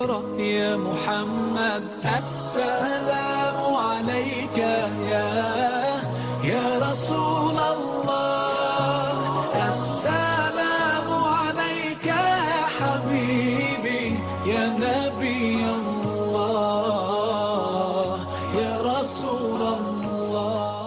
يا محمد السلام عليك يا يا رسول الله السلام عليك يا حبيبي يا نبي الله يا رسول الله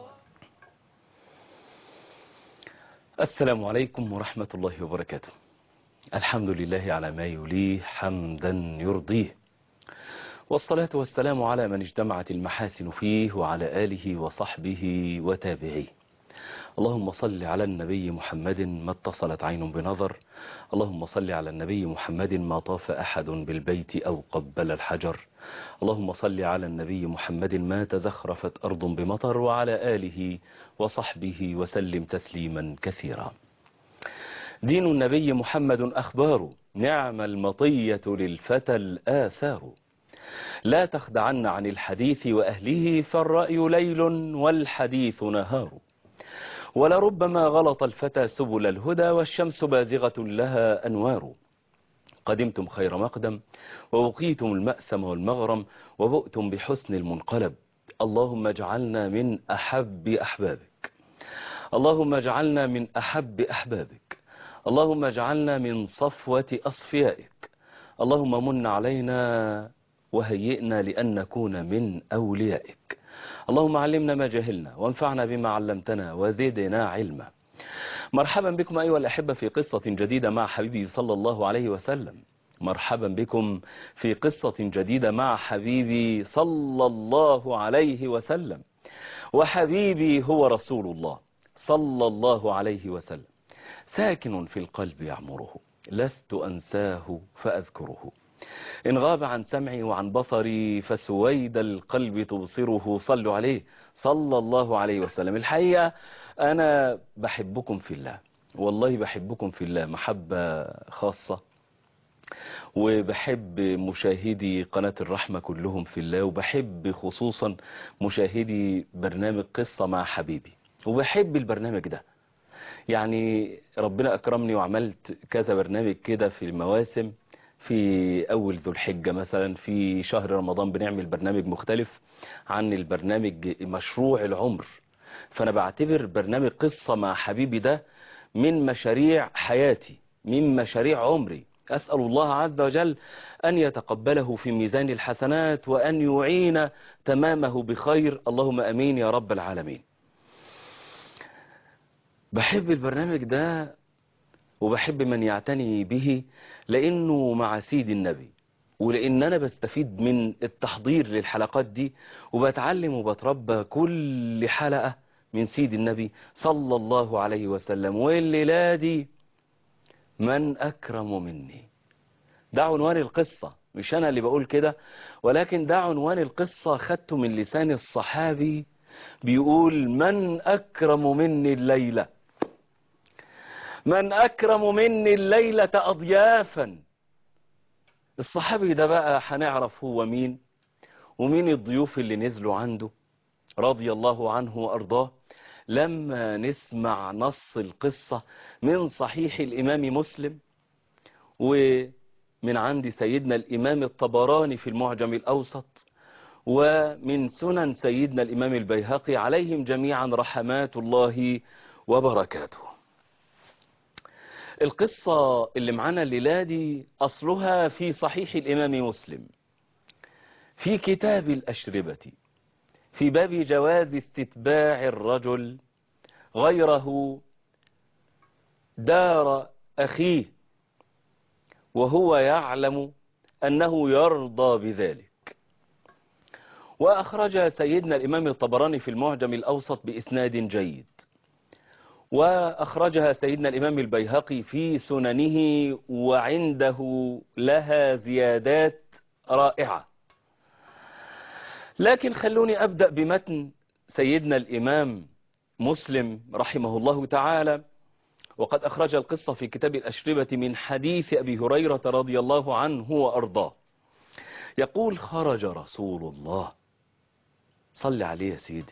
السلام عليكم ورحمة الله وبركاته الحمد لله على ما يليه حمدا يرضيه والصلاة والسلام على من اجتمعت المحاسن فيه وعلى آله وصحبه وتابعيه اللهم صل على النبي محمد ما اتصلت عين بنظر اللهم صل على النبي محمد ما طاف أحد بالبيت أو قبل الحجر اللهم صل على النبي محمد ما تزخرفت أرض بمطر وعلى آله وصحبه وسلم تسليما كثيرا دين النبي محمد أخبار نعم المطية للفتى الآثار لا تخدعن عن الحديث وأهله فالرأي ليل والحديث نهار ولربما غلط الفتى سبل الهدى والشمس بازغة لها أنوار قدمتم خير مقدم ووقيتم المأثم والمغرم وبؤتم بحسن المنقلب اللهم اجعلنا من أحب أحبابك اللهم اجعلنا من أحب أحبابك اللهم اجعلنا من صفوة أصفيائك اللهم من علينا وهيئنا لأن نكون من أوليائك اللهم علمنا ما جهلنا وانفعنا بما علمتنا وزدنا علما مرحبا بكم أيها الأحبة في قصة جديدة مع حبيبي صلى الله عليه وسلم مرحبا بكم في قصة جديدة مع حبيبي صلى الله عليه وسلم وحبيبي هو رسول الله صلى الله عليه وسلم ساكن في القلب يعمره لست أنساه فأذكره إن غاب عن سمعي وعن بصري فسويد القلب تبصره صلوا عليه صلى الله عليه وسلم الحقيقة أنا بحبكم في الله والله بحبكم في الله محبة خاصة وبحب مشاهدي قناة الرحمة كلهم في الله وبحب خصوصا مشاهدي برنامج قصة مع حبيبي وبحب البرنامج ده يعني ربنا أكرمني وعملت كذا برنامج كده في المواسم في أول ذو الحجة مثلا في شهر رمضان بنعمل برنامج مختلف عن البرنامج مشروع العمر فأنا بعتبر برنامج قصة مع حبيبي ده من مشاريع حياتي من مشاريع عمري أسأل الله عز وجل أن يتقبله في ميزان الحسنات وأن يعين تمامه بخير اللهم أمين يا رب العالمين بحب البرنامج ده وبحب من يعتني به لأنه مع سيد النبي ولأن أنا بستفيد من التحضير للحلقات دي وبتعلم وبتربى كل حلقة من سيد النبي صلى الله عليه وسلم والليلة دي من أكرم مني ده عنوان القصة مش أنا اللي بقول كده ولكن ده عنوان القصة خدته من لسان الصحابي بيقول من أكرم مني الليلة من أكرم مني الليلة أضيافا الصحابي ده بقى هنعرف هو مين ومين الضيوف اللي نزلوا عنده رضي الله عنه وأرضاه لما نسمع نص القصة من صحيح الإمام مسلم ومن عند سيدنا الإمام الطبراني في المعجم الأوسط ومن سنن سيدنا الإمام البيهقي عليهم جميعا رحمات الله وبركاته القصة اللي معانا الليلة دي أصلها في صحيح الإمام مسلم في كتاب الأشربة في باب جواز استتباع الرجل غيره دار أخيه وهو يعلم أنه يرضى بذلك وأخرج سيدنا الإمام الطبراني في المعجم الأوسط بإسناد جيد وأخرجها سيدنا الإمام البيهقي في سننه وعنده لها زيادات رائعة لكن خلوني أبدأ بمتن سيدنا الإمام مسلم رحمه الله تعالى وقد أخرج القصة في كتاب الأشربة من حديث أبي هريرة رضي الله عنه وأرضاه يقول خرج رسول الله صل عليه يا سيدي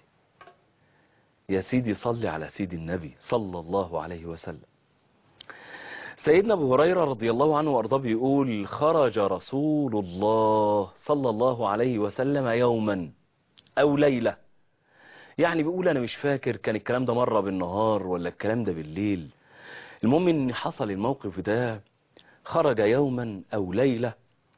يا سيدي صل على سيد النبي صلى الله عليه وسلم سيدنا ابو هريرة رضي الله عنه وارضاه بيقول خرج رسول الله صلى الله عليه وسلم يوما او ليلة يعني بيقول انا مش فاكر كان الكلام ده مرة بالنهار ولا الكلام ده بالليل المهم ان حصل الموقف ده خرج يوما او ليلة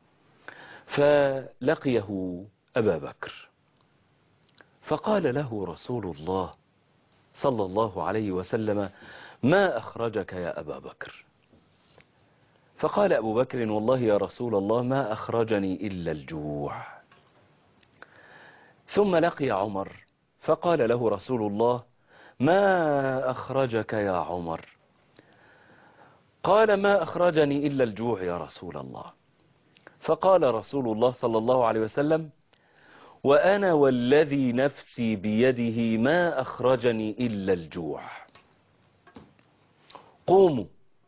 فلقيه ابا بكر فقال له رسول الله صلى الله عليه وسلم ما أخرجك يا أبا بكر فقال أبو بكر والله يا رسول الله ما أخرجني إلا الجوع ثم لقي عمر فقال له رسول الله ما أخرجك يا عمر قال ما أخرجني إلا الجوع يا رسول الله فقال رسول الله صلى الله عليه وسلم وأنا والذي نفسي بيده ما أخرجني إلا الجوع قوموا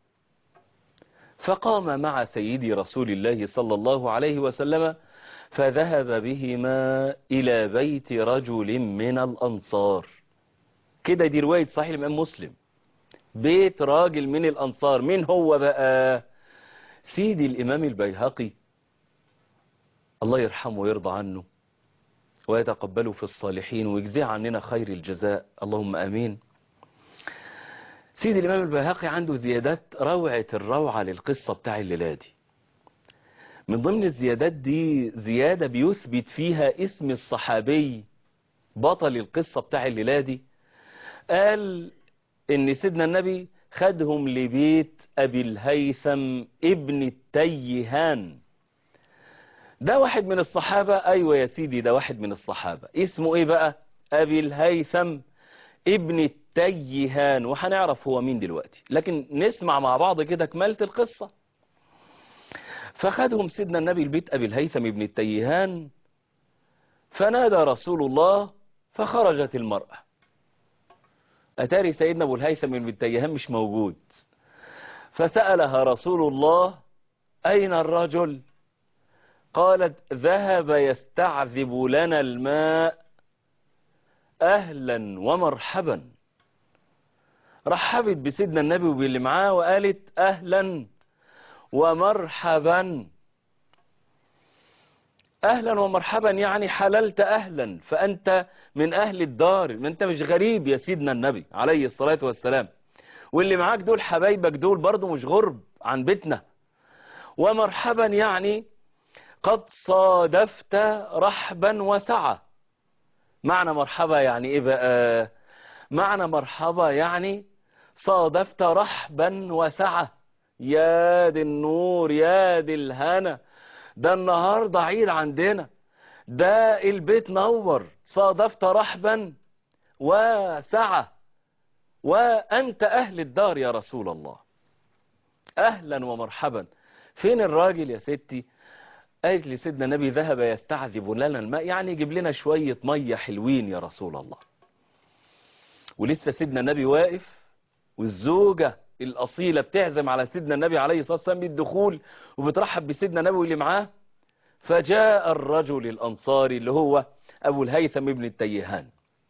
فقام مع سيدي رسول الله صلى الله عليه وسلم فذهب بهما إلى بيت رجل من الأنصار كده دي رواية صحيح الإمام مسلم بيت راجل من الأنصار مين هو بقى سيدي الإمام البيهقي الله يرحمه ويرضى عنه ويتقبله في الصالحين ويجزيه عننا خير الجزاء اللهم أمين سيدي الإمام البيهقي عنده زيادات روعة الروعة للقصة بتاع الليلة دي من ضمن الزيادات دي زيادة بيثبت فيها اسم الصحابي بطل القصة بتاع الليلة دي قال ان سيدنا النبي خدهم لبيت ابي الهيثم ابن التيهان ده واحد من الصحابة ايوه يا سيدي ده واحد من الصحابة اسمه ايه بقى ابي الهيثم ابن التيهان وهنعرف هو مين دلوقتي لكن نسمع مع بعض كده كمالة القصة فخدهم سيدنا النبي البيت ابي الهيثم ابن التيهان فنادى رسول الله فخرجت المرأة أتاري سيدنا أبو الهيثم بن التيهان مش موجود فسألها رسول الله أين الرجل قالت ذهب يستعذب لنا الماء أهلا ومرحبا رحبت بسيدنا النبي وباللي معاه وقالت أهلا ومرحبا أهلا ومرحبا يعني حللت أهلا فأنت من أهل الدار ما أنت مش غريب يا سيدنا النبي عليه الصلاة والسلام واللي معاك دول حبايبك دول برضو مش غرب عن بيتنا ومرحبا يعني قد صادفت رحبا وسعة معنى مرحبا يعني ايه بقى معنى مرحبا يعني صادفت رحبا وسعة يا دي النور يا دي الهنا ده النهاردة عيد عندنا ده البيت نور صادفت رحبا وسعة وأنت أهل الدار يا رسول الله أهلا ومرحبا فين الراجل يا ستي قالت لي سيدنا النبي ذهب يستعذب لنا الماء يعني يجيب لنا شوية مية حلوين يا رسول الله ولسه سيدنا النبي واقف والزوجة الأصيلة بتعزم على سيدنا النبي عليه الصلاة والسلام بالدخول وبترحب بسيدنا النبي واللي معاه فجاء الرجل الأنصاري اللي هو أبو الهيثم ابن التيهان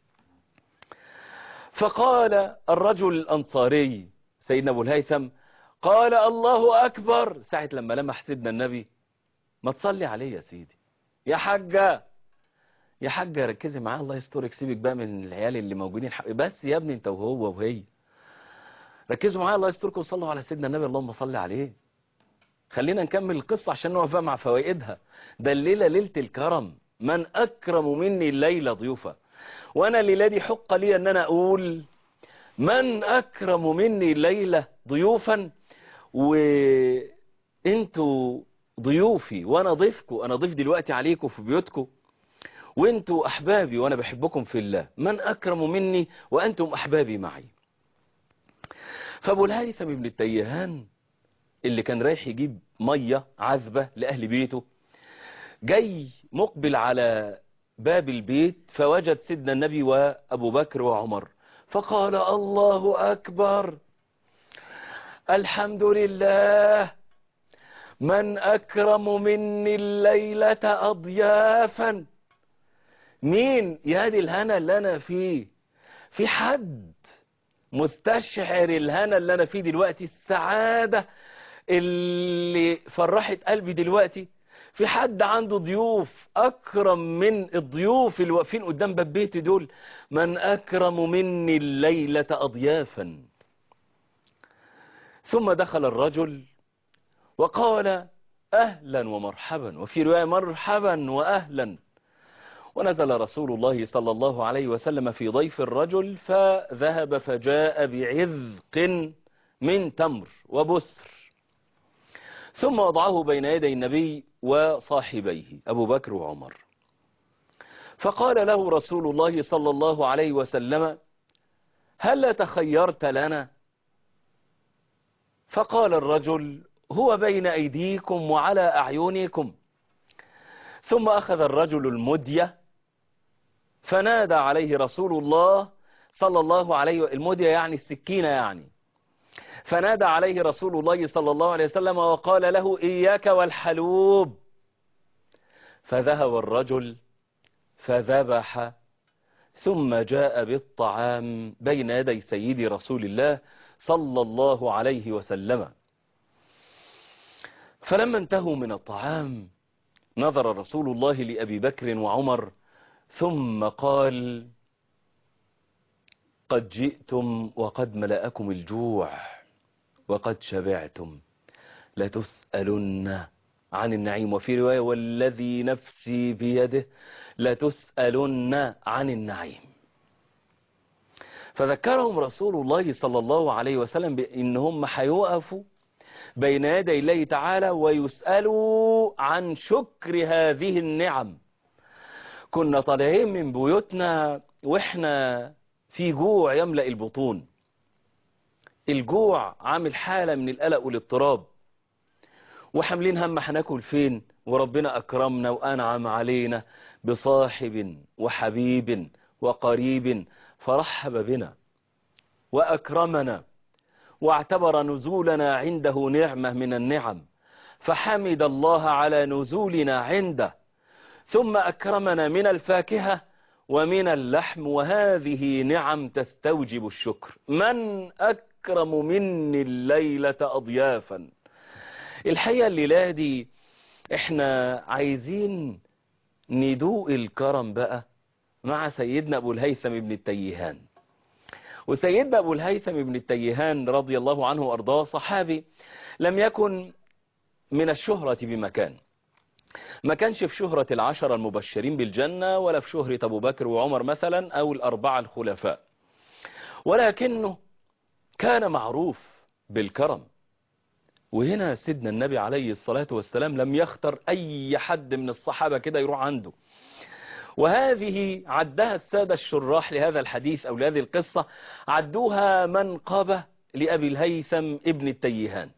فقال الرجل الأنصاري سيدنا أبو الهيثم قال الله أكبر ساعة لما لمح سيدنا النبي ما تصلي عليه يا سيدي يا حاجة يا حاجة ركزي معاه الله يسترك سيبك بقى من العيال اللي موجودين بس يا ابني انت وهو وهي ركزوا معايا الله يستركم وصلوا على سيدنا النبي اللهم صل عليه خلينا نكمل القصة عشان نقف بقى مع فوائدها ده الليلة ليلة الكرم من أكرم مني الليلة ضيوفا وأنا الليلة دي حق لي أن أنا أقول من أكرم مني الليلة ضيوفا وانتوا ضيوفي وأنا ضيفكم أنا ضيف دلوقتي عليكم في بيوتكم وانتوا أحبابي وأنا بحبكم في الله من أكرم مني وأنتم أحبابي معي فابو الهيثم ابن التيهان اللي كان رايح يجيب مية عذبة لأهل بيته جاي مقبل على باب البيت فوجد سيدنا النبي وأبو بكر وعمر فقال الله أكبر الحمد لله من أكرم مني الليلة أضيافا مين يا دي الهنا اللي أنا فيه في حد مستشعر الهنا اللي انا فيه دلوقتي السعادة اللي فرحت قلبي دلوقتي في حد عنده ضيوف اكرم من الضيوف اللي واقفين قدام باب بيتي دول من اكرم مني الليلة اضيافا ثم دخل الرجل وقال اهلا ومرحبا وفي رواية مرحبا واهلا ونزل رسول الله صلى الله عليه وسلم في ضيف الرجل فذهب فجاء بعذق من تمر وبسر ثم وضعه بين يدي النبي وصاحبيه أبو بكر وعمر فقال له رسول الله صلى الله عليه وسلم هل تخيرت لنا فقال الرجل هو بين أيديكم وعلى أعينكم ثم أخذ الرجل المدية فنادى عليه رسول الله صلى الله عليه المدية يعني السكينة يعني فنادى عليه رسول الله صلى الله عليه وسلم وقال له إياك والحلوب فذهب الرجل فذبح ثم جاء بالطعام بين يدي سيدي رسول الله صلى الله عليه وسلم فلما انتهوا من الطعام نظر رسول الله لأبي بكر وعمر ثم قال قد جئتم وقد ملأكم الجوع وقد شبعتم لتسألن عن النعيم وفي رواية والذي نفسي بيده لتسألن عن النعيم فذكرهم رسول الله صلى الله عليه وسلم بأنهم حيوقفوا بين يدي الله تعالى ويسألوا عن شكر هذه النعم كنا طالعين من بيوتنا واحنا في جوع يملأ البطون الجوع عامل حالة من القلق والاضطراب وحاملين هم هناكل فين وربنا أكرمنا وأنعم علينا بصاحب وحبيب وقريب فرحب بنا وأكرمنا واعتبر نزولنا عنده نعمة من النعم فحمد الله على نزولنا عنده ثم أكرمنا من الفاكهة ومن اللحم وهذه نعم تستوجب الشكر من أكرم مني الليلة أضيافا الحقيقة الليلة دي احنا عايزين ندوق الكرم بقى مع سيدنا أبو الهيثم ابن التيهان وسيدنا أبو الهيثم ابن التيهان رضي الله عنه وأرضاه صحابي لم يكن من الشهرة بمكان ما كانش في شهرة العشرة المبشرين بالجنة ولا في شهرة أبو بكر وعمر مثلا أو الأربعة الخلفاء ولكنه كان معروف بالكرم وهنا سيدنا النبي عليه الصلاة والسلام لم يختر أي حد من الصحابة كده يروح عنده وهذه عدها السادة الشراح لهذا الحديث أو لهذه القصة عدوها منقبة لأبي الهيثم ابن التيهان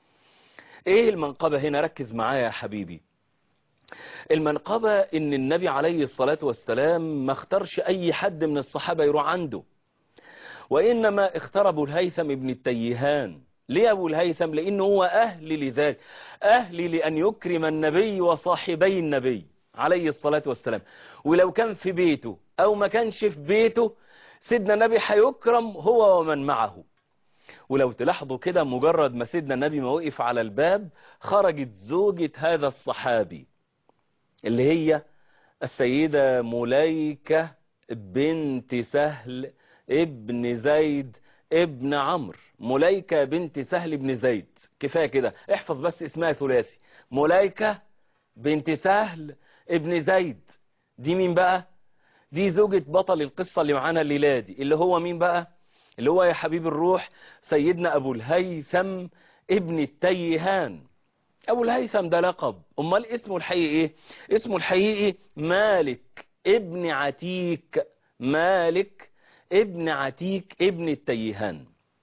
ايه المنقبة هنا ركز معايا يا حبيبي المنقبة ان النبي عليه الصلاة والسلام ما اختارش اي حد من الصحابة يروح عنده وانما اختار ابو الهيثم ابن التيهان ليه ابو الهيثم لانه هو اهل لذلك اهل لان يكرم النبي وصاحبي النبي عليه الصلاة والسلام ولو كان في بيته او ما كانش في بيته سيدنا النبي هيكرم هو ومن معه ولو تلاحظوا كده مجرد ما سيدنا النبي ما وقف على الباب خرجت زوجة هذا الصحابي اللي هي السيدة مليكة بنت سهل ابن زيد ابن عمرو مليكة بنت سهل بن زيد كفاية كده احفظ بس اسمها ثلاثي مليكة بنت سهل ابن زيد دي مين بقى دي زوجة بطل القصة اللي معانا الليلة دي اللي هو مين بقى اللي هو يا حبيب الروح سيدنا أبو الهيثم ابن التيهان أبو الهيثم ده لقب أمال اسمه الحقيقي إيه اسمه الحقيقي مالك ابن عتيك مالك ابن عتيك ابن التيهان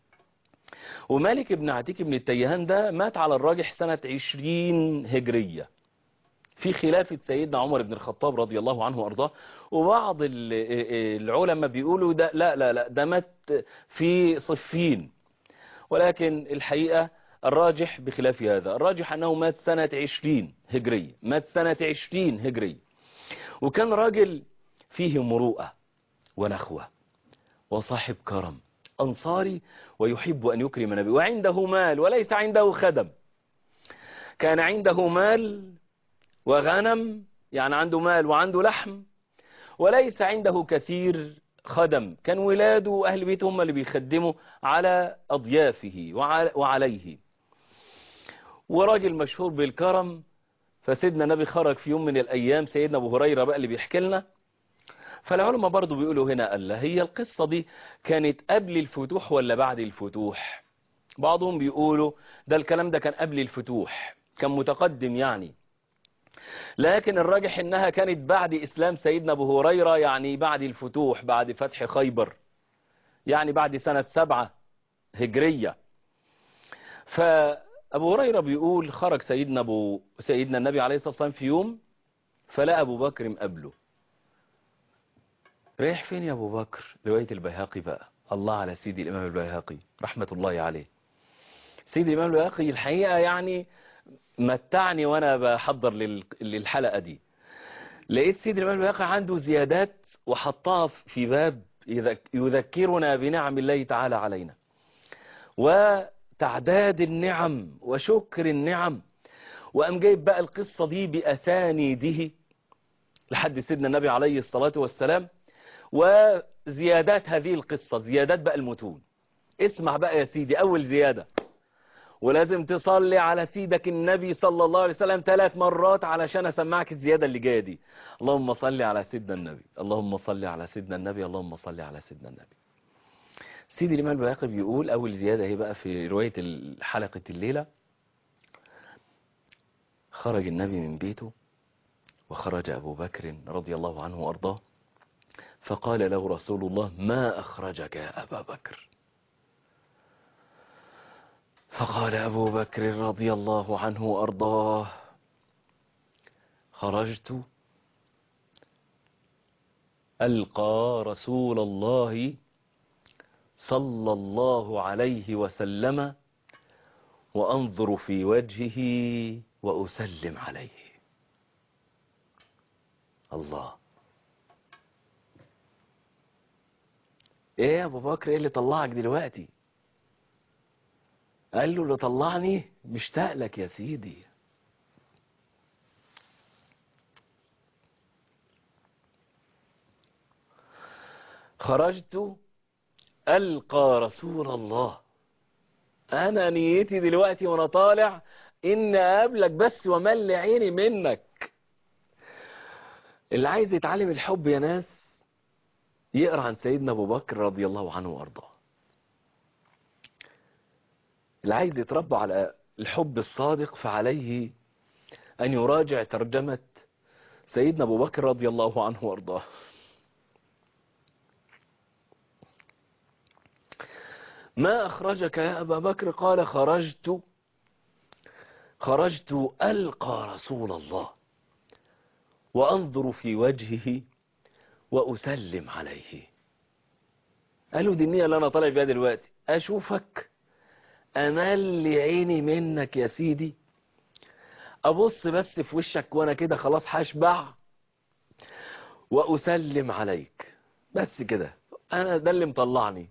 ومالك ابن عتيك ابن التيهان ده مات على الراجح سنة عشرين هجرية في خلافة سيدنا عمر بن الخطاب رضي الله عنه وارضاه وبعض العلماء بيقولوا ده لا لا لا ده مات في صفين ولكن الحقيقة الراجح بخلاف هذا الراجح أنه مات سنة عشرين هجرية مات سنة عشرين هجرية وكان راجل فيه مروءة ونخوة وصاحب كرم أنصاري ويحب أن يكرم النبي وعنده مال وليس عنده خدم كان عنده مال وغنم يعني عنده مال وعنده لحم وليس عنده كثير خدم كان ولاده وأهل بيته هم اللي بيخدموا على أضيافه وعليه وراجل مشهور بالكرم فسيدنا النبي خرج في يوم من الأيام سيدنا أبو هريرة بقى اللي بيحكي لنا فالعلماء برضو بيقولوا هنا قال هي القصة دي كانت قبل الفتوح ولا بعد الفتوح بعضهم بيقولوا ده الكلام ده كان قبل الفتوح كان متقدم يعني لكن الراجح انها كانت بعد اسلام سيدنا ابو هريرة يعني بعد الفتوح بعد فتح خيبر يعني بعد سنة سبعة هجرية فابو هريرة بيقول خرج سيدنا ابو سيدنا النبي عليه الصلاة والسلام في يوم فلا ابو بكر قبله رايح فين يا ابو بكر رواية البيهقي بقى الله على سيدي الامام البيهقي رحمة الله عليه سيدي الامام البيهقي الحقيقة يعني متعني وانا بحضر للحلقة دي لقيت سيدي الامام البيهقي عنده زيادات وحطها في باب يذكرنا بنعم الله تعالى علينا وتعداد النعم وشكر النعم وقام جايب بقى القصة دي بأسانيده لحد سيدنا النبي عليه الصلاة والسلام وزيادات هذه القصة زيادات بقى المتون اسمع بقى يا سيدي أول زيادة ولازم تصلي على سيدك النبي صلى الله عليه وسلم ثلاث مرات علشان أسمعك الزيادة اللي جاية دي اللهم صل على سيدنا النبي اللهم صل على سيدنا النبي اللهم صل على سيدنا النبي سيدي الإمام الباقي بيقول أول زيادة هي بقى في رواية حلقة الليلة خرج النبي من بيته وخرج أبو بكر رضي الله عنه وأرضاه فقال له رسول الله ما أخرجك يا أبا بكر فقال أبو بكر رضي الله عنه وأرضاه خرجت ألقى رسول الله صلى الله عليه وسلم وأنظر في وجهه وأسلم عليه الله ايه يا ابو بكر ايه اللي طلعك دلوقتي قال له اللي طلعني مشتاق لك يا سيدي خرجت ألقى رسول الله أنا نيتي دلوقتي وأنا طالع إن أقابلك بس ومل عيني منك اللي عايز يتعلم الحب يا ناس يقرأ عن سيدنا أبو بكر رضي الله عنه وأرضاه اللي عايز يتربى على الحب الصادق فعليه أن يراجع ترجمة سيدنا أبو بكر رضي الله عنه وأرضاه ما أخرجك يا أبا بكر قال خرجت خرجت ألقى رسول الله وأنظر في وجهه وأسلم عليه قالوا دي النية اللي أنا طالع بيها دلوقتي أشوفك أمل عيني منك يا سيدي أبص بس في وشك وأنا كده خلاص هشبع وأسلم عليك بس كده أنا ده اللي مطلعني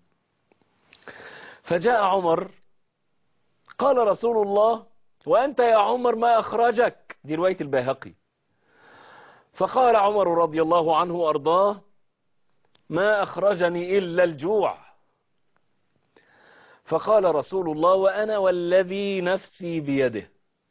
فجاء عمر قال رسول الله وأنت يا عمر ما أخرجك دي رواية البيهقي فقال عمر رضي الله عنه وأرضاه ما أخرجني إلا الجوع فقال رسول الله وأنا والذي نفسي بيده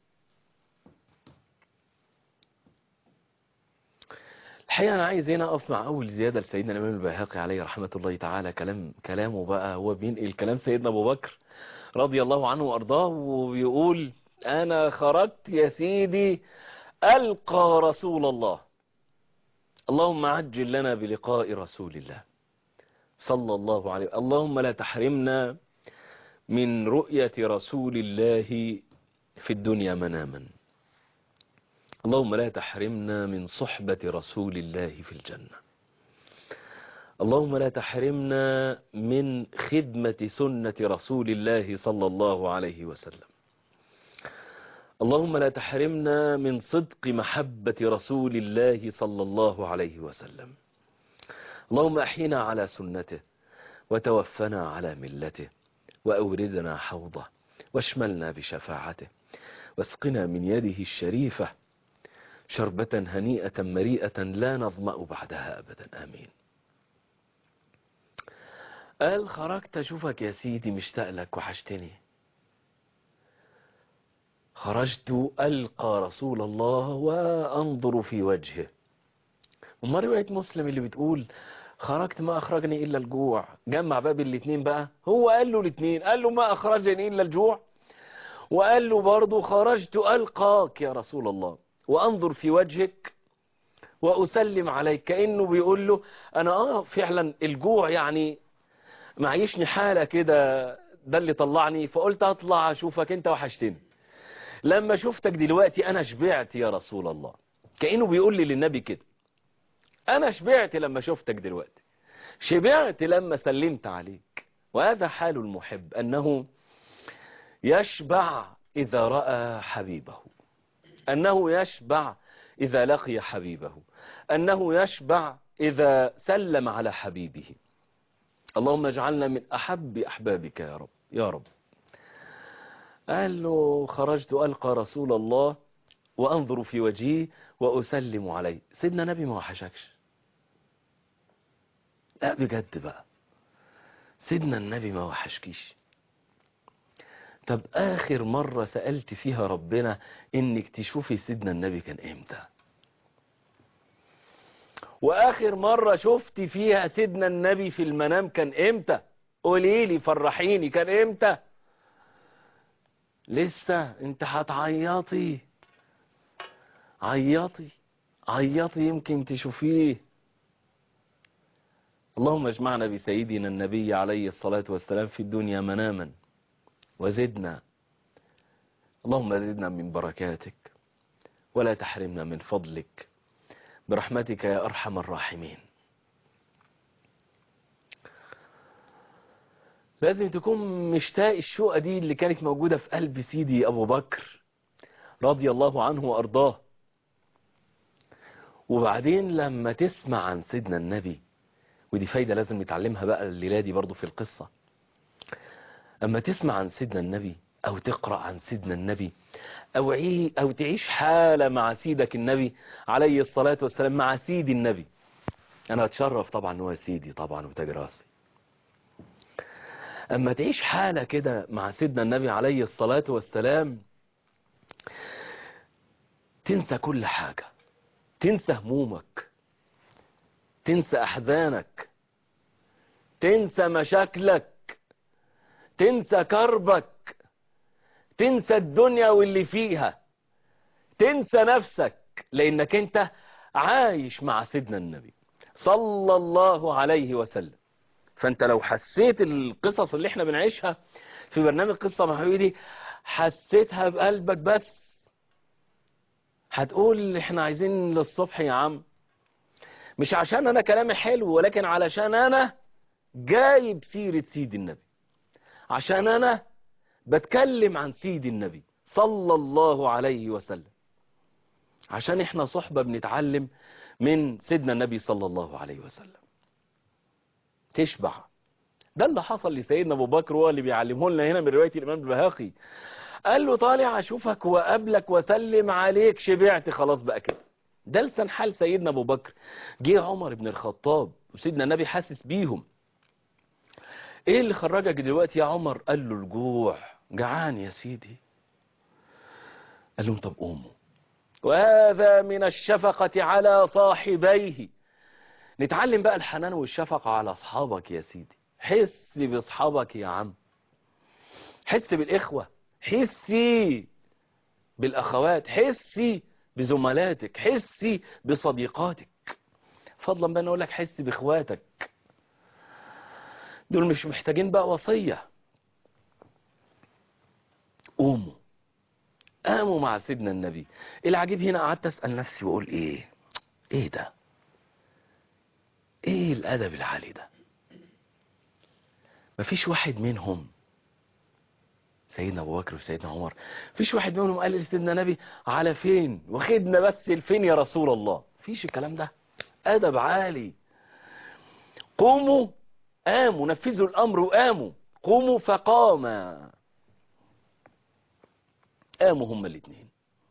الحقيقة أنا عايز هنا أقف مع أول زيادة لسيدنا الإمام البيهقي عليه رحمة الله تعالى كلام كلامه بقى هو بينقل كلام سيدنا أبو بكر رضي الله عنه وأرضاه وبيقول أنا خرجت يا سيدي ألقى رسول الله اللهم عجل لنا بلقاء رسول الله صلى الله عليه اللهم لا تحرمنا من رؤية رسول الله في الدنيا مناما اللهم لا تحرمنا من صحبة رسول الله في الجنة اللهم لا تحرمنا من خدمة سنة رسول الله صلى الله عليه وسلم اللهم لا تحرمنا من صدق محبة رسول الله صلى الله عليه وسلم اللهم أحينا على سنته وتوفنا على ملته وأوردنا حوضه واشملنا بشفاعته واسقنا من يده الشريفة شربة هنيئة مريئة لا نظمأ بعدها أبدا آمين قال خرجت أشوفك يا سيدي مشتاق لك وحشتني خرجت ألقى رسول الله وأنظر في وجهه وما رواية مسلم اللي بتقول خرجت ما أخرجني إلا الجوع جمع باب الاتنين بقى هو قال له الاتنين قال له ما أخرجني إلا الجوع وقال له برضه خرجت ألقاك يا رسول الله وأنظر في وجهك وأسلم عليك كأنه بيقول له أنا آه فعلا الجوع يعني معيشني حالة كده ده اللي طلعني فقلت أطلع أشوفك أنت وحشتني لما شفتك دلوقتي أنا شبعت يا رسول الله كأنه بيقول لي للنبي كده أنا شبعت لما شفتك دلوقتي شبعت لما سلمت عليك وهذا حال المحب أنه يشبع إذا رأى حبيبه أنه يشبع إذا لقي حبيبه أنه يشبع إذا سلم على حبيبه اللهم اجعلنا من أحب أحبابك يا رب يا رب قال له خرجت ألقى رسول الله وأنظر في وجهه وأسلم عليه سيدنا نبي ما وحشكش لا بجد بقى سيدنا النبي ما وحشكيش طب آخر مرة سألت فيها ربنا إنك تشوفي سيدنا النبي كان إمتى وآخر مرة شفت فيها سيدنا النبي في المنام كان إمتى قوليلي فرحيني كان إمتى لسه انت هتعيطي عيطي عيطي يمكن تشوفيه اللهم اجمعنا بسيدنا النبي عليه الصلاة والسلام في الدنيا مناما وزدنا اللهم زدنا من بركاتك ولا تحرمنا من فضلك برحمتك يا أرحم الراحمين لازم تكون مشتاق الشوقة دي اللي كانت موجودة في قلب سيدي أبو بكر رضي الله عنه وأرضاه وبعدين لما تسمع عن سيدنا النبي ودي فايدة لازم نتعلمها بقى الليلة دي برضو في القصة أما تسمع عن سيدنا النبي أو تقرأ عن سيدنا النبي أو, عي أو تعيش حالة مع سيدك النبي عليه الصلاة والسلام مع سيدي النبي أنا أتشرف طبعا هو سيدي طبعا وتاج راسي أما تعيش حالة كده مع سيدنا النبي عليه الصلاة والسلام تنسى كل حاجة تنسى همومك تنسى أحزانك تنسى مشاكلك تنسى كربك تنسى الدنيا واللي فيها تنسى نفسك لأنك أنت عايش مع سيدنا النبي صلى الله عليه وسلم فأنت لو حسيت القصص اللي احنا بنعيشها في برنامج قصة محمودي حسيتها بقلبك بس هتقول احنا عايزين للصبح يا عم مش عشان انا كلامي حلو ولكن علشان انا جايب سيرة سيد النبي عشان انا بتكلم عن سيد النبي صلى الله عليه وسلم عشان احنا صحبة بنتعلم من سيدنا النبي صلى الله عليه وسلم تشبع ده اللي حصل لسيدنا ابو بكر هو اللي بيعلمه لنا هنا من رواية الامام البهاقي قال له طالع اشوفك وقابلك وسلم عليك شبعت خلاص بقى كده ده لسان حال سيدنا ابو بكر جه عمر بن الخطاب وسيدنا النبي حاسس بيهم ايه اللي خرجك دلوقتي يا عمر قال له الجوع جعان يا سيدي قال لهم طب قوموا وهذا من الشفقة على صاحبيه نتعلم بقى الحنان والشفقة على أصحابك يا سيدي حس بأصحابك يا عم حس بالإخوة حسي بالأخوات حسي بزملاتك حسي بصديقاتك فضلا بقى نقول لك حس بإخواتك دول مش محتاجين بقى وصية قوموا قاموا مع سيدنا النبي العجيب هنا قعدت أسأل نفسي وأقول إيه إيه ده إيه الأدب العالي ده مفيش واحد منهم سيدنا أبو بكر وسيدنا عمر مفيش واحد منهم قال لسيدنا النبي على فين واخدنا بس الفين يا رسول الله مفيش الكلام ده أدب عالي قوموا قاموا نفذوا الأمر وقاموا قوموا فقاما قاموا هما الاثنين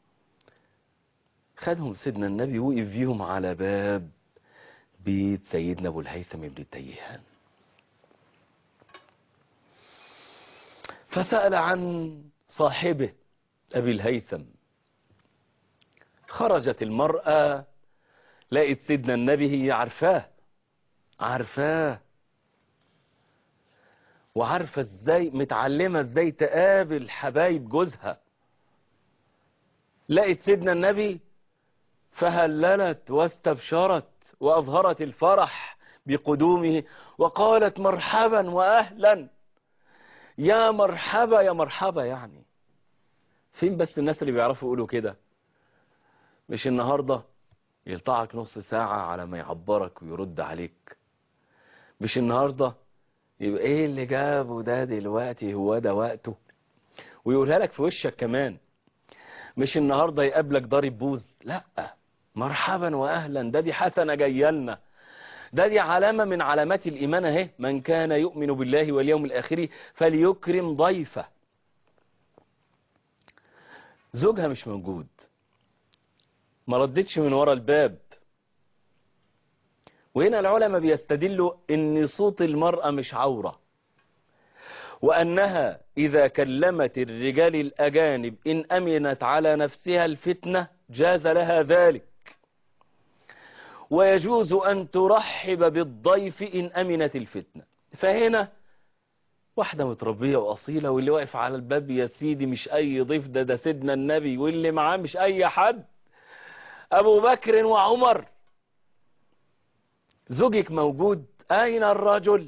خدهم سيدنا النبي وقف فيهم على باب بيت سيدنا ابو الهيثم بن التيهان فسأل عن صاحبه أبي الهيثم خرجت المرأة لقيت سيدنا النبي هي عارفاه عارفاه وعارفة ازاي متعلمة ازاي تقابل حبايب جوزها لقيت سيدنا النبي فهللت واستبشرت وأظهرت الفرح بقدومه وقالت مرحبا وأهلا يا مرحبا يا مرحبا يعني فين بس الناس اللي بيعرفوا يقولوا كده مش النهاردة يلطعك نص ساعة على ما يعبرك ويرد عليك مش النهاردة يبقى ايه اللي جابه ده دلوقتي هو ده وقته ويقولها لك في وشك كمان مش النهاردة يقابلك ضارب بوز لا مرحبا واهلا ده دي حسنة جايه لنا ده دي علامة من علامات الإيمان اهي من كان يؤمن بالله واليوم الآخر فليكرم ضيفه زوجها مش موجود ما ردتش من ورا الباب وهنا العلماء بيستدلوا ان صوت المرأة مش عورة وأنها إذا كلمت الرجال الأجانب إن أمنت على نفسها الفتنة جاز لها ذلك ويجوز أن ترحب بالضيف إن أمنت الفتنة فهنا واحدة متربية وأصيلة واللي واقف على الباب يا سيدي مش أي ضيف ده ده سيدنا النبي واللي معاه مش أي حد أبو بكر وعمر زوجك موجود أين الرجل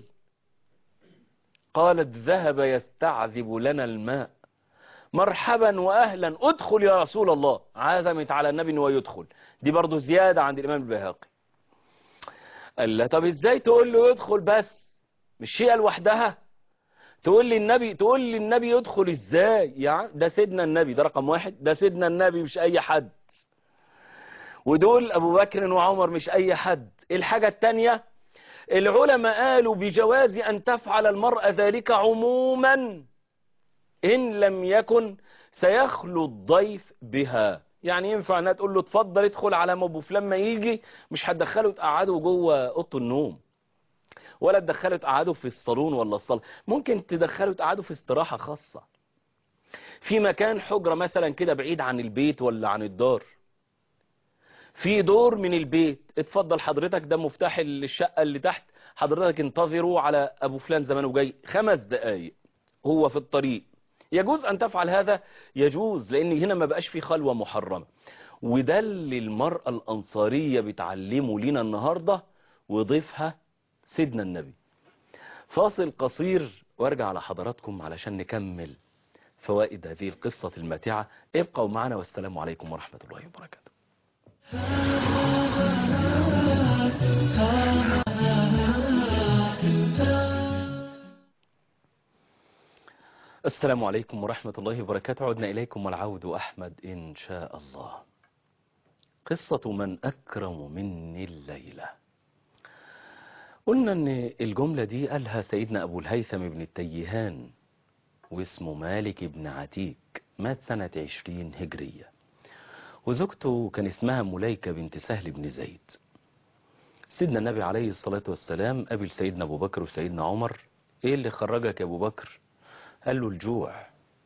قالت ذهب يستعذب لنا الماء مرحبا وأهلا ادخل يا رسول الله عزمت على النبي أنه يدخل دي برضو زيادة عند الإمام البيهقي قال له طب ازاي تقول له يدخل بس مش شيئة لوحدها تقول لي النبي تقول لي النبي يدخل ازاي يعني ده سيدنا النبي ده رقم واحد ده سيدنا النبي مش اي حد ودول ابو بكر وعمر مش اي حد الحاجة التانية العلماء قالوا بجواز ان تفعل المرأة ذلك عموما ان لم يكن سيخلو الضيف بها يعني ينفع انها تقول له اتفضل ادخل على ما ابو فلان ما يجي مش هتدخله تقعده جوه اوضه النوم ولا تدخله تقعده في الصالون ولا الصاله ممكن تدخله تقعده في استراحه خاصه في مكان حجره مثلا كده بعيد عن البيت ولا عن الدار في دور من البيت اتفضل حضرتك ده مفتاح الشقه اللي تحت حضرتك انتظروا على ابو فلان زمانه جاي خمس دقايق هو في الطريق يجوز أن تفعل هذا يجوز لأن هنا ما بقاش في خلوة محرمة وده اللي المرأة الأنصارية بتعلمه لنا النهاردة وضيفها سيدنا النبي فاصل قصير وارجع على حضراتكم علشان نكمل فوائد هذه القصة الماتعة ابقوا معنا والسلام عليكم ورحمة الله وبركاته السلام عليكم ورحمة الله وبركاته عدنا إليكم والعود أحمد إن شاء الله قصة من أكرم مني الليلة قلنا أن الجملة دي قالها سيدنا أبو الهيثم بن التيهان واسمه مالك بن عتيك مات سنة عشرين هجرية وزوجته كان اسمها مليكة بنت سهل بن زيد سيدنا النبي عليه الصلاة والسلام قابل سيدنا أبو بكر وسيدنا عمر إيه اللي خرجك يا أبو بكر قال له الجوع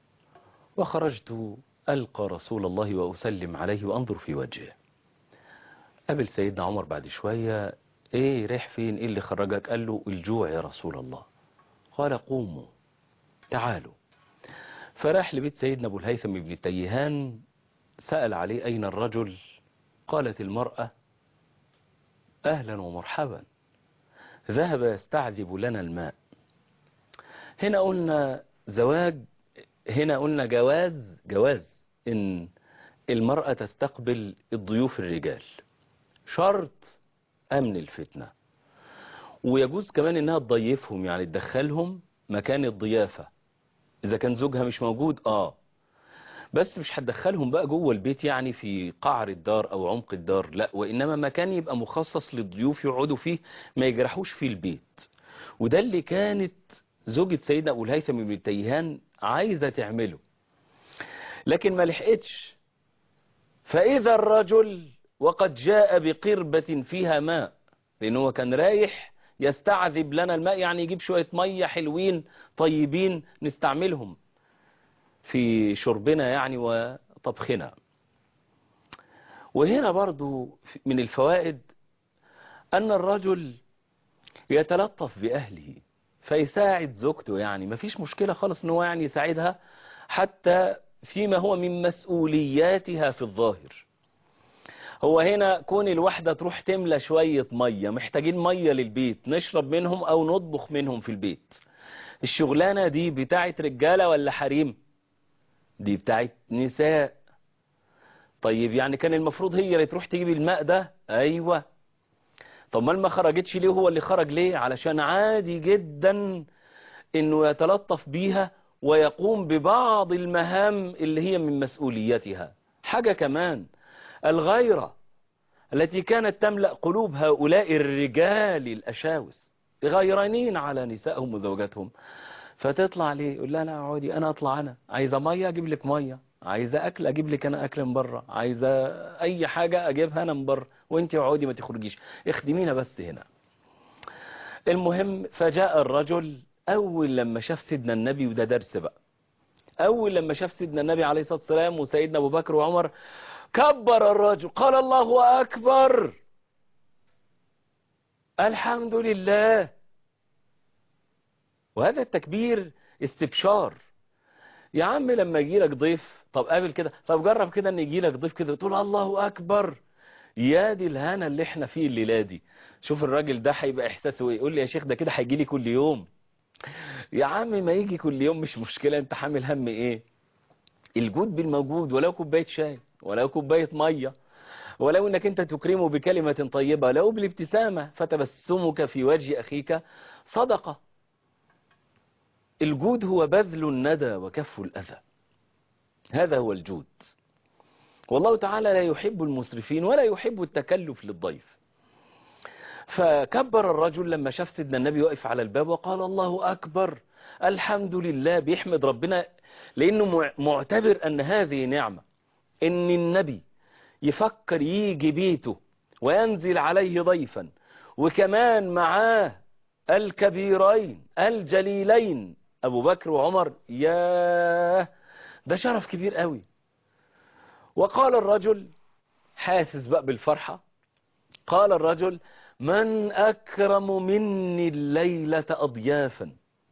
وخرجت ألقى رسول الله وأسلم عليه وأنظر في وجهه قابل سيدنا عمر بعد شوية ايه رايح فين ايه اللي خرجك قال له الجوع يا رسول الله قال قوموا تعالوا فراح لبيت سيدنا ابو الهيثم بن التيهان سأل عليه اين الرجل قالت المرأة اهلا ومرحبا ذهب يستعذب لنا الماء هنا قلنا زواج هنا قلنا جواز جواز ان المرأة تستقبل الضيوف الرجال شرط امن الفتنة ويجوز كمان انها تضيفهم يعني تدخلهم مكان الضيافة اذا كان زوجها مش موجود اه بس مش هتدخلهم بقى جوه البيت يعني في قعر الدار او عمق الدار لا وانما مكان يبقى مخصص للضيوف يقعدوا فيه ما يجرحوش فيه البيت وده اللي كانت زوجة سيدنا ابو الهيثم بن تيهان عايزة تعمله لكن ما لحقتش فاذا الرجل وقد جاء بقربة فيها ماء لانه هو كان رايح يستعذب لنا الماء يعني يجيب شوية مية حلوين طيبين نستعملهم في شربنا يعني وطبخنا وهنا برضو من الفوائد أن الرجل يتلطف بأهله فيساعد زوجته يعني ما فيش مشكلة خالص ان هو يعني يساعدها حتى فيما هو من مسؤولياتها في الظاهر هو هنا كون الواحدة تروح تملى شوية مية محتاجين مية للبيت نشرب منهم او نطبخ منهم في البيت الشغلانة دي بتاعت رجالة ولا حريم دي بتاعت نساء طيب يعني كان المفروض هي اللي تروح تجيب الماء ده ايوه طب ما ما خرجتش ليه هو اللي خرج ليه علشان عادي جدا انه يتلطف بيها ويقوم ببعض المهام اللي هي من مسؤوليتها حاجة كمان الغيرة التي كانت تملأ قلوب هؤلاء الرجال الأشاوس غيرانين على نسائهم وزوجاتهم فتطلع ليه يقول لها لا اقعدي انا اطلع انا عايزه ميه اجيب لك ميه عايزه اكل اجيب لك انا اكل من بره عايزه اي حاجه اجيبها انا من بره وانت اقعدي ما تخرجيش اخدمينا بس هنا المهم فجاء الرجل اول لما شاف سيدنا النبي وده درس بقى اول لما شاف سيدنا النبي عليه الصلاه والسلام وسيدنا ابو بكر وعمر كبر الرجل قال الله اكبر الحمد لله وهذا التكبير استبشار يا عم لما يجي لك ضيف طب قابل كده طب جرب كده ان يجي لك ضيف كده تقول الله اكبر يا دي الهنا اللي احنا فيه الليله دي شوف الراجل ده هيبقى احساسه ايه يقول لي يا شيخ ده كده هيجي لي كل يوم يا عم ما يجي كل يوم مش مشكله انت حامل هم ايه الجود بالموجود ولو كوبايه شاي ولو كوبايه ميه ولو انك انت تكرمه بكلمه طيبه لو بالابتسامه فتبسمك في وجه اخيك صدقه الجود هو بذل الندى وكف الأذى هذا هو الجود والله تعالى لا يحب المسرفين ولا يحب التكلف للضيف فكبر الرجل لما شاف سيدنا النبي واقف على الباب وقال الله أكبر الحمد لله بيحمد ربنا لأنه معتبر أن هذه نعمة إن النبي يفكر يجي بيته وينزل عليه ضيفا وكمان معاه الكبيرين الجليلين أبو بكر وعمر ياه ده شرف كبير قوي وقال الرجل حاسس بقى بالفرحة قال الرجل من أكرم مني الليلة أضيافا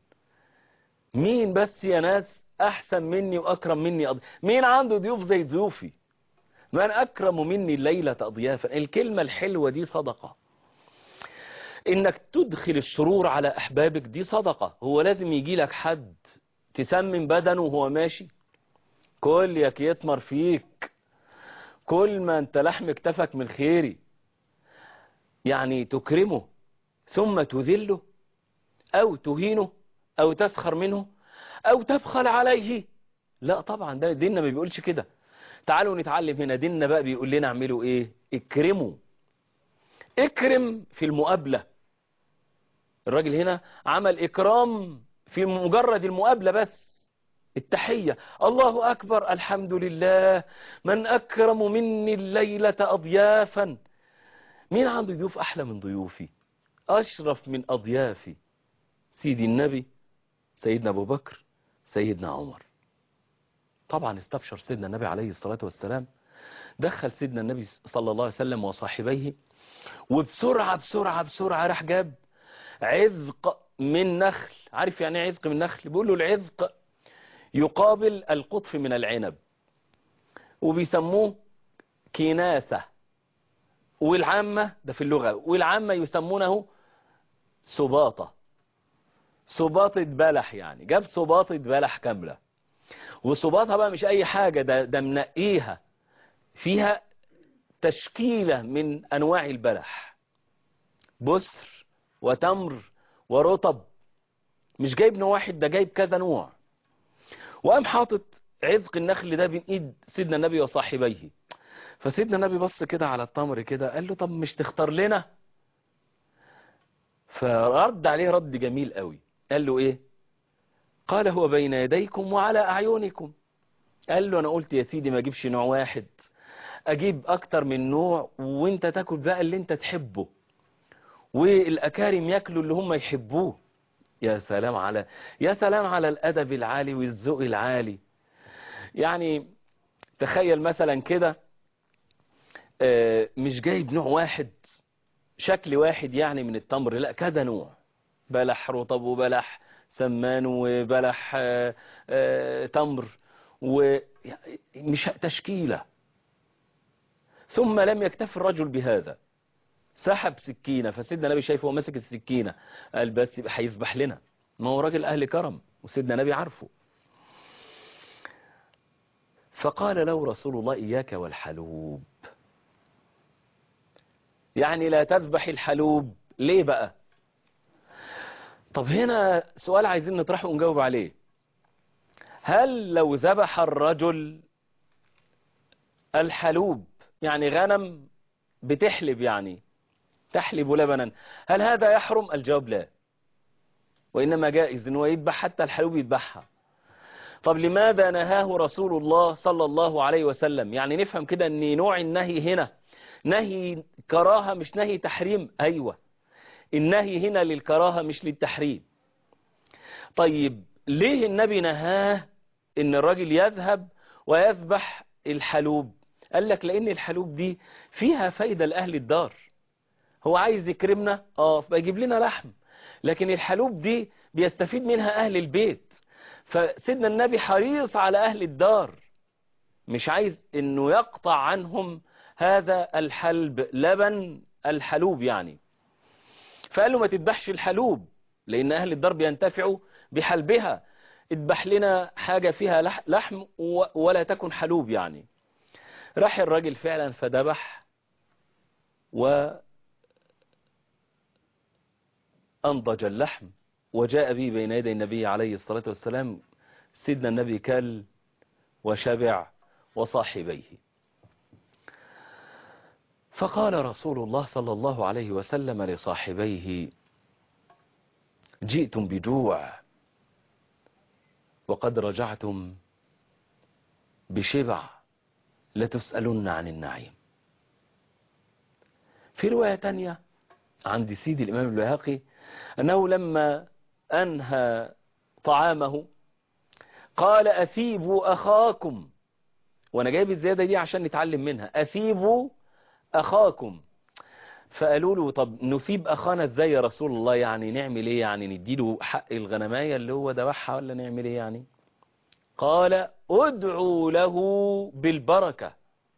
مين بس يا ناس أحسن مني وأكرم مني أضياف مين عنده ضيوف زي ضيوفي من أكرم مني الليلة أضيافا الكلمة الحلوة دي صدقة انك تدخل السرور على احبابك دي صدقة هو لازم يجي لك حد تسمم بدنه وهو ماشي كل ياك يتمر فيك كل ما انت لحم اكتفك من خيري يعني تكرمه ثم تذله او تهينه او تسخر منه او تبخل عليه لا طبعا ده ديننا ما بيقولش كده تعالوا نتعلم هنا ديننا بقى بيقول لنا اعملوا ايه اكرموا اكرم في المقابلة الراجل هنا عمل اكرام في مجرد المقابلة بس التحية الله أكبر الحمد لله من أكرم مني الليلة أضيافا مين عنده ضيوف أحلى من ضيوفي أشرف من أضيافي سيدي النبي سيدنا أبو بكر سيدنا عمر طبعا استبشر سيدنا النبي عليه الصلاة والسلام دخل سيدنا النبي صلى الله عليه وسلم وصاحبيه وبسرعة بسرعة بسرعة راح جاب عذق من نخل عارف يعني ايه عذق من نخل بيقول له العذق يقابل القطف من العنب وبيسموه كناسة والعامة ده في اللغة والعامة يسمونه سباطة سباطة بلح يعني جاب سباطة بلح كاملة وسباطة بقى مش أي حاجة ده, ده منقيها فيها تشكيلة من أنواع البلح بسر وتمر ورطب مش جايب نوع واحد ده جايب كذا نوع وقام حاطط عذق النخل ده بين ايد سيدنا النبي وصاحبيه فسيدنا النبي بص كده على التمر كده قال له طب مش تختار لنا فرد عليه رد جميل قوي قال له ايه قال هو بين يديكم وعلى اعينكم قال له انا قلت يا سيدي ما اجيبش نوع واحد اجيب اكتر من نوع وانت تاكل بقى اللي انت تحبه والاكارم ياكلوا اللي هم يحبوه يا سلام على يا سلام على الادب العالي والذوق العالي يعني تخيل مثلا كده آه، مش جايب نوع واحد شكل واحد يعني من التمر لا كذا نوع بلح رطب وبلح سمان وبلح آه، آه، تمر ومش تشكيلة ثم لم يكتف الرجل بهذا سحب سكينة فسيدنا النبي شايفه هو ماسك السكينة قال بس يبقى هيذبح لنا ما هو راجل أهل كرم وسيدنا النبي عارفه فقال له رسول الله إياك والحلوب يعني لا تذبح الحلوب ليه بقى طب هنا سؤال عايزين نطرحه ونجاوب عليه هل لو ذبح الرجل الحلوب يعني غنم بتحلب يعني تحلب لبنا هل هذا يحرم الجواب لا وإنما جائز إنه يذبح حتى الحلوب يذبحها طب لماذا نهاه رسول الله صلى الله عليه وسلم يعني نفهم كده ان نوع النهي هنا نهي كراهة مش نهي تحريم أيوة النهي هنا للكراهة مش للتحريم طيب ليه النبي نهاه ان الراجل يذهب ويذبح الحلوب قال لك لان الحلوب دي فيها فايدة لأهل الدار هو عايز يكرمنا اه فيجيب لنا لحم لكن الحلوب دي بيستفيد منها أهل البيت فسيدنا النبي حريص على أهل الدار مش عايز انه يقطع عنهم هذا الحلب لبن الحلوب يعني فقال له ما تذبحش الحلوب لأن أهل الدار بينتفعوا بحلبها اذبح لنا حاجة فيها لح- لحم و- ولا تكن حلوب يعني راح الراجل فعلا فذبح وأنضج اللحم وجاء به بين يدي النبي عليه الصلاة والسلام سيدنا النبي كل وشبع وصاحبيه فقال رسول الله صلى الله عليه وسلم لصاحبيه جئتم بجوع وقد رجعتم بشبع لتسألن عن النعيم في رواية تانية عند سيدي الإمام البيهقي أنه لما أنهى طعامه قال أثيبوا أخاكم وأنا جايب الزيادة دي عشان نتعلم منها أثيبوا أخاكم فقالوا له طب نثيب أخانا ازاي يا رسول الله يعني نعمل ايه يعني نديله حق الغنماية اللي هو ذبحها ولا نعمل ايه يعني قال ادعوا له بالبركة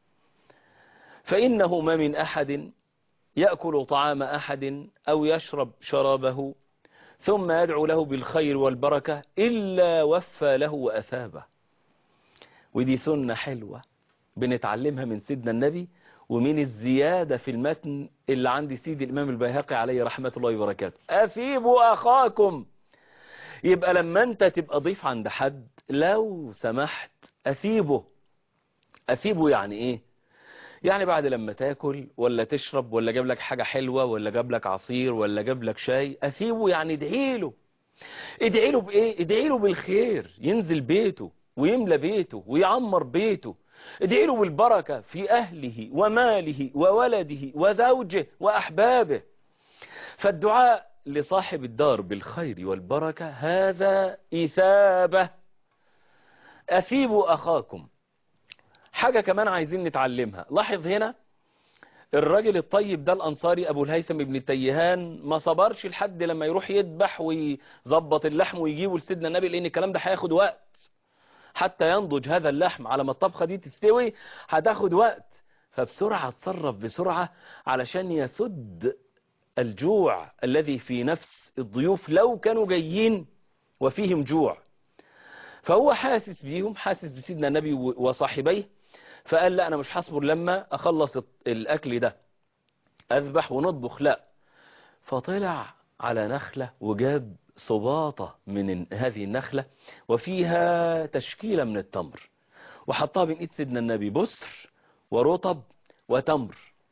فإنه ما من أحد يأكل طعام أحد أو يشرب شرابه ثم يدعو له بالخير والبركة إلا وفى له وأثابه ودي سنة حلوة بنتعلمها من سيدنا النبي ومن الزيادة في المتن اللي عند سيدي الإمام البيهقي عليه رحمة الله وبركاته أثيبوا أخاكم يبقى لما أنت تبقى ضيف عند حد لو سمحت أثيبه أثيبه يعني إيه يعني بعد لما تاكل ولا تشرب ولا جاب لك حاجة حلوة ولا جاب لك عصير ولا جاب لك شاي أثيبه يعني ادعي له ادعي له بإيه ادعي له بالخير ينزل بيته ويملى بيته ويعمر بيته ادعي له بالبركة في أهله وماله وولده وزوجه وأحبابه فالدعاء لصاحب الدار بالخير والبركة هذا إثابة أثيبوا أخاكم حاجة كمان عايزين نتعلمها لاحظ هنا الراجل الطيب ده الأنصاري أبو الهيثم ابن التيهان ما صبرش لحد لما يروح يذبح ويظبط اللحم ويجيبه لسيدنا النبي لأن الكلام ده هياخد وقت حتى ينضج هذا اللحم على ما الطبخة دي تستوي هتاخد وقت فبسرعة تصرف بسرعة علشان يسد الجوع الذي في نفس الضيوف لو كانوا جايين وفيهم جوع فهو حاسس بيهم حاسس بسيدنا النبي وصاحبيه فقال لا أنا مش هصبر لما أخلص الأكل ده أذبح ونطبخ لا فطلع على نخلة وجاب صباطة من هذه النخلة وفيها تشكيلة من التمر وحطها بين ايد سيدنا النبي بسر ورطب وتمر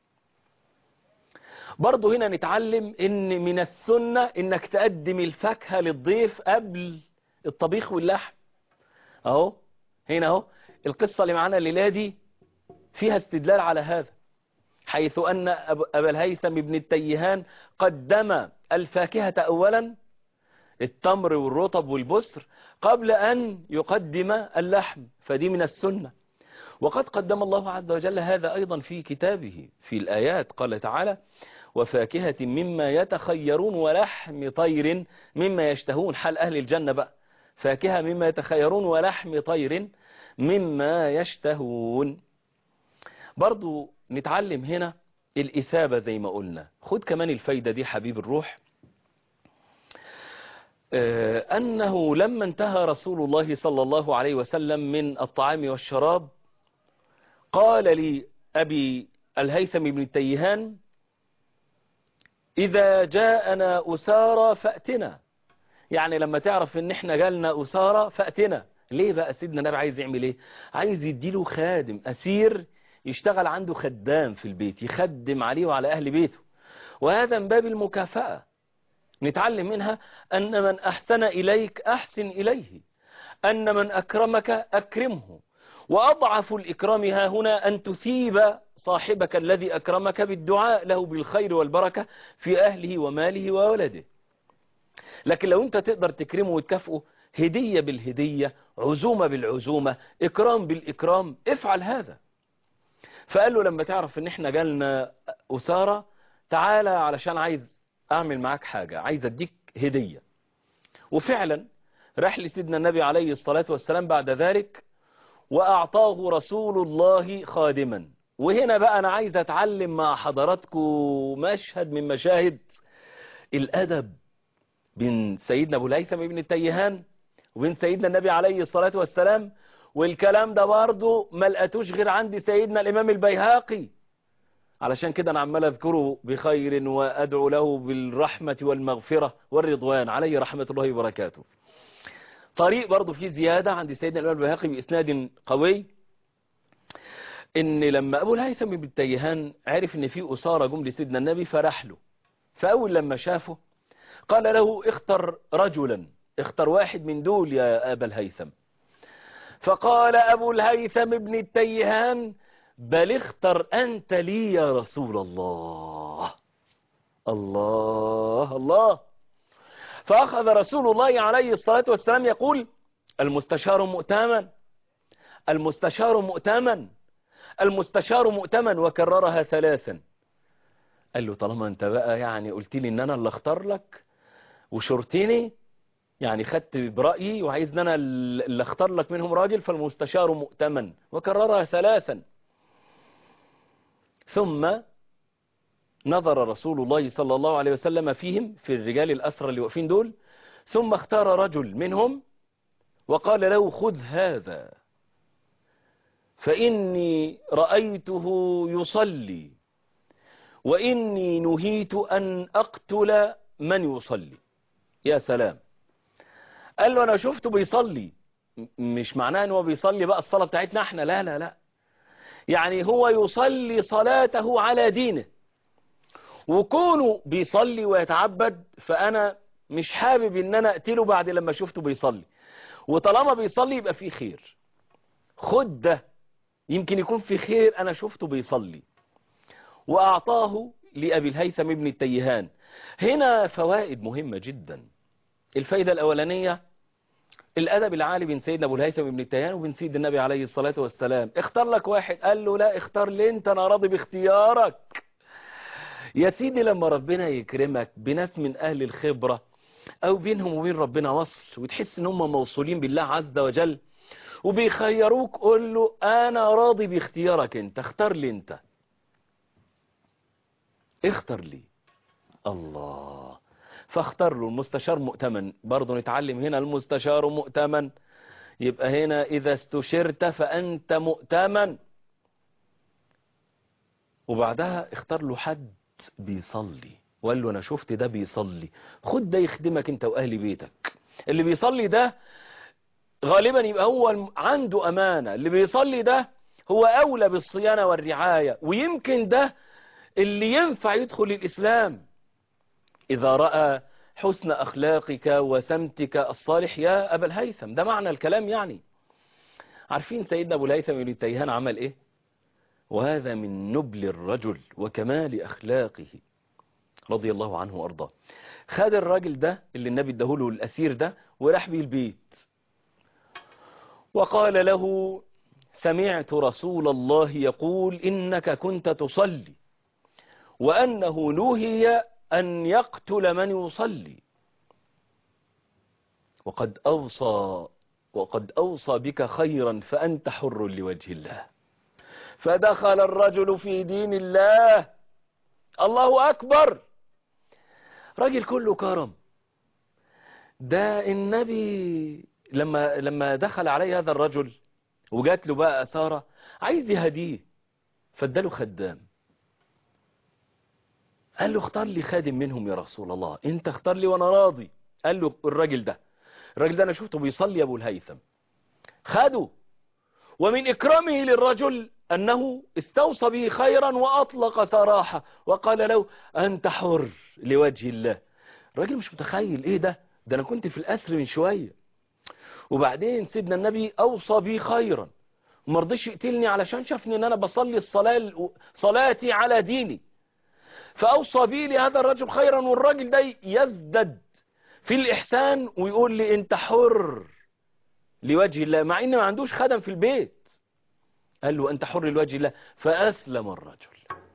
برضه هنا نتعلم ان من السنة انك تقدم الفاكهة للضيف قبل الطبيخ واللحم اهو هنا اهو القصة اللي معانا الليلة دي فيها استدلال على هذا حيث أن أبا الهيثم بن التيهان قدم الفاكهة أولا التمر والرطب والبسر قبل أن يقدم اللحم فدي من السنة وقد قدم الله عز وجل هذا أيضا في كتابه في الآيات قال تعالى وفاكهة مما يتخيرون ولحم طير مما يشتهون حال أهل الجنة بقى فاكهة مما يتخيرون ولحم طير مما يشتهون برضو نتعلم هنا الإثابة زي ما قلنا خد كمان الفايدة دي حبيب الروح أنه لما انتهى رسول الله صلى الله عليه وسلم من الطعام والشراب قال لي أبي الهيثم بن التيهان إذا جاءنا أسارى فأتنا يعني لما تعرف ان احنا جالنا أسارى فأتنا ليه بقى سيدنا النبي عايز يعمل ايه عايز يديله خادم أسير يشتغل عنده خدام في البيت يخدم عليه وعلى أهل بيته وهذا من باب المكافأة نتعلم منها أن من أحسن إليك أحسن إليه أن من أكرمك أكرمه وأضعف الإكرام ها هنا أن تثيب صاحبك الذي أكرمك بالدعاء له بالخير والبركة في أهله وماله وولده لكن لو أنت تقدر تكرمه وتكافئه هدية بالهدية عزومة بالعزومة إكرام بالإكرام افعل هذا فقال له لما تعرف ان احنا جالنا أسارة تعالى علشان عايز اعمل معاك حاجة عايز اديك هدية وفعلا راح لسيدنا النبي عليه الصلاة والسلام بعد ذلك واعطاه رسول الله خادما وهنا بقى انا عايز اتعلم مع حضراتكم مشهد من مشاهد الادب بين سيدنا ابو الهيثم بن التيهان وبين سيدنا النبي عليه الصلاة والسلام والكلام ده برضه ما لقيتوش غير عند سيدنا الإمام البيهقي علشان كده أنا عمال أذكره بخير وأدعو له بالرحمة والمغفرة والرضوان عليه رحمة الله وبركاته طريق برضه فيه زيادة عند سيدنا الإمام البيهقي بإسناد قوي إن لما أبو الهيثم بن التيهان عرف إن في أسارة جم لسيدنا النبي فرح له فأول لما شافه قال له اختر رجلا اختر واحد من دول يا أبا الهيثم فقال أبو الهيثم بن التيهان بل اختر أنت لي يا رسول الله الله الله فأخذ رسول الله عليه الصلاة والسلام يقول المستشار مؤتمن المستشار مؤتمن المستشار مؤتمن وكررها ثلاثا قال له طالما انت بقى يعني قلت لي ان انا اللي اختار لك وشرتني يعني خدت برأيي وعايز ان انا اللي اختار لك منهم راجل فالمستشار مؤتمن وكررها ثلاثا ثم نظر رسول الله صلى الله عليه وسلم فيهم في الرجال الأسرى اللي واقفين دول ثم اختار رجل منهم وقال له خذ هذا فإني رأيته يصلي وإني نهيت أن أقتل من يصلي يا سلام قال له أنا شفته بيصلي مش معناه أنه بيصلي بقى الصلاة بتاعتنا احنا لا لا لا يعني هو يصلي صلاته على دينه وكونه بيصلي ويتعبد فأنا مش حابب ان انا اقتله بعد لما شفته بيصلي وطالما بيصلي يبقى فيه خير خد ده يمكن يكون في خير انا شفته بيصلي واعطاه لأبي الهيثم ابن التيهان هنا فوائد مهمة جدا الفايدة الاولانية الادب العالي بين سيدنا ابو الهيثم ابن التيهان وبين سيد النبي عليه الصلاة والسلام اختار لك واحد قال له لا اختار لي انت انا راضي باختيارك يا سيدي لما ربنا يكرمك بناس من اهل الخبرة او بينهم وبين ربنا وصل وتحس ان هم موصولين بالله عز وجل وبيخيروك قول له انا راضي باختيارك انت اختار لي انت اختار لي الله فاختار له المستشار مؤتمن برضه نتعلم هنا المستشار مؤتمن يبقى هنا اذا استشرت فانت مؤتمن وبعدها اختار له حد بيصلي وقال له انا شفت ده بيصلي خد ده يخدمك انت واهل بيتك اللي بيصلي ده غالبا يبقى هو الم- عنده أمانة اللي بيصلي ده هو أولى بالصيانة والرعاية ويمكن ده اللي ينفع يدخل الإسلام إذا رأى حسن أخلاقك وسمتك الصالح يا أبا الهيثم ده معنى الكلام يعني عارفين سيدنا أبو الهيثم بن التيهان عمل إيه وهذا من نبل الرجل وكمال أخلاقه رضي الله عنه وأرضاه خد الراجل ده اللي النبي اداهوله الأسير ده وراح بيه البيت وقال له سمعت رسول الله يقول إنك كنت تصلي وأنه نهي أن يقتل من يصلي وقد أوصى وقد أوصى بك خيرا فأنت حر لوجه الله فدخل الرجل في دين الله الله أكبر راجل كله كرم ده النبي لما لما دخل عليه هذا الرجل وجات له بقى أثارة عايز يهديه فاداله خدام قال له اختار لي خادم منهم يا رسول الله انت اختار لي وانا راضي قال له الراجل ده الراجل ده انا شفته بيصلي يا ابو الهيثم خده ومن اكرامه للرجل انه استوصى به خيرا واطلق سراحه وقال له انت حر لوجه الله الراجل مش متخيل ايه ده ده انا كنت في الاسر من شويه وبعدين سيدنا النبي اوصى بي خيرا وما رضيش يقتلني علشان شافني ان انا بصلي الصلاه صلاتي على ديني فأوصى بي لهذا الرجل خيرا والراجل ده يزدد في الإحسان ويقول لي أنت حر لوجه الله مع إن ما عندوش خدم في البيت قال له أنت حر لوجه الله فأسلم الرجل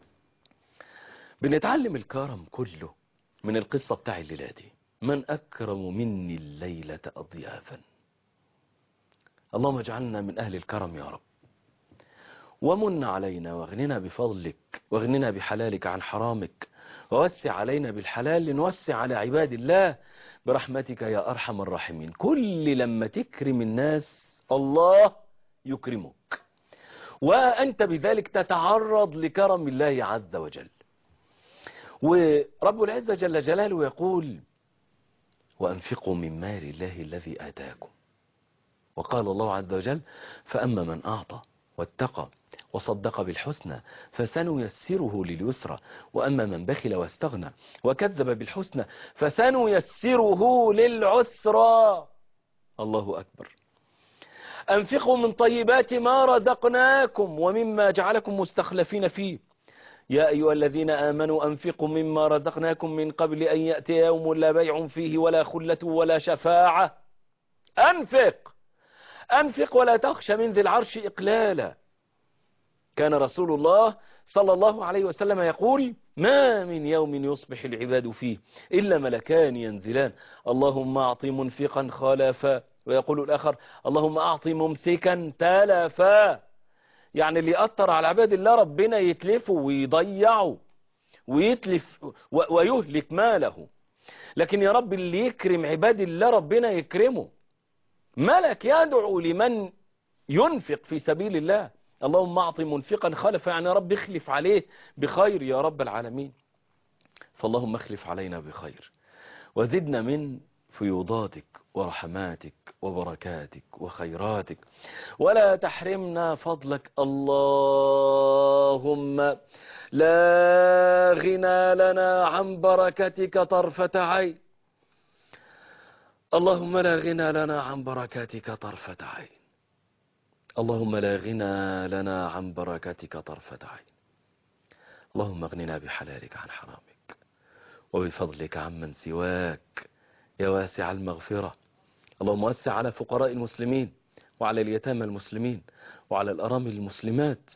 بنتعلم الكرم كله من القصة بتاع الليلة دي من أكرم مني الليلة أضيافا اللهم اجعلنا من أهل الكرم يا رب ومن علينا واغننا بفضلك واغننا بحلالك عن حرامك ووسع علينا بالحلال لنوسع على عباد الله برحمتك يا أرحم الراحمين كل لما تكرم الناس الله يكرمك وأنت بذلك تتعرض لكرم الله عز وجل ورب العزة جل جلاله يقول وأنفقوا من مال الله الذي آتاكم وقال الله عز وجل فأما من أعطى واتقى وصدق بالحسنى فسنيسره لليسرى وأما من بخل واستغنى وكذب بالحسنى فسنيسره للعسرى الله أكبر أنفقوا من طيبات ما رزقناكم ومما جعلكم مستخلفين فيه يا أيها الذين آمنوا أنفقوا مما رزقناكم من قبل أن يأتي يوم لا بيع فيه ولا خلة ولا شفاعة أنفق أنفق ولا تخشى من ذي العرش إقلالا كان رسول الله صلى الله عليه وسلم يقول ما من يوم يصبح العباد فيه إلا ملكان ينزلان اللهم أعط منفقا خلفا ويقول الآخر اللهم أعط ممسكا تلفا يعني اللي يأثر على عباد الله ربنا يتلفه ويضيعه ويتلف ويهلك ماله لكن يا رب اللي يكرم عباد الله ربنا يكرمه ملك يدعو لمن ينفق في سبيل الله اللهم اعط منفقا خلفا يعني يا رب اخلف عليه بخير يا رب العالمين فاللهم اخلف علينا بخير وزدنا من فيوضاتك ورحماتك وبركاتك وخيراتك ولا تحرمنا فضلك اللهم لا غنى لنا عن بركتك طرفة عين اللهم لا غنى لنا عن بركاتك طرفة عين اللهم لا غنى لنا عن بركاتك طرفة عين اللهم اغننا بحلالك عن حرامك وبفضلك عمن سواك يا واسع المغفرة اللهم وسع على فقراء المسلمين وعلى اليتامى المسلمين وعلى الأرامل المسلمات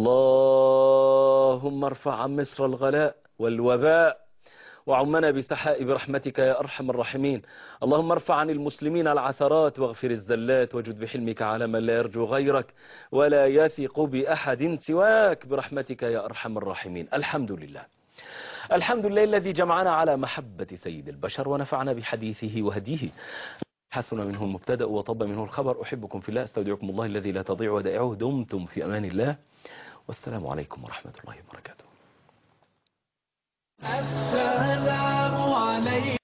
اللهم ارفع عن مصر الغلاء والوباء وعمنا بسحاء برحمتك يا أرحم الراحمين اللهم ارفع عن المسلمين العثرات واغفر الزلات وجد بحلمك على من لا يرجو غيرك ولا يثق بأحد سواك برحمتك يا أرحم الراحمين الحمد لله الحمد لله الذي جمعنا على محبة سيد البشر ونفعنا بحديثه وهديه حسن منه المبتدأ وطب منه الخبر أحبكم في الله استودعكم الله الذي لا تضيع ودائعه دمتم في أمان الله والسلام عليكم ورحمة الله وبركاته السلام عليكم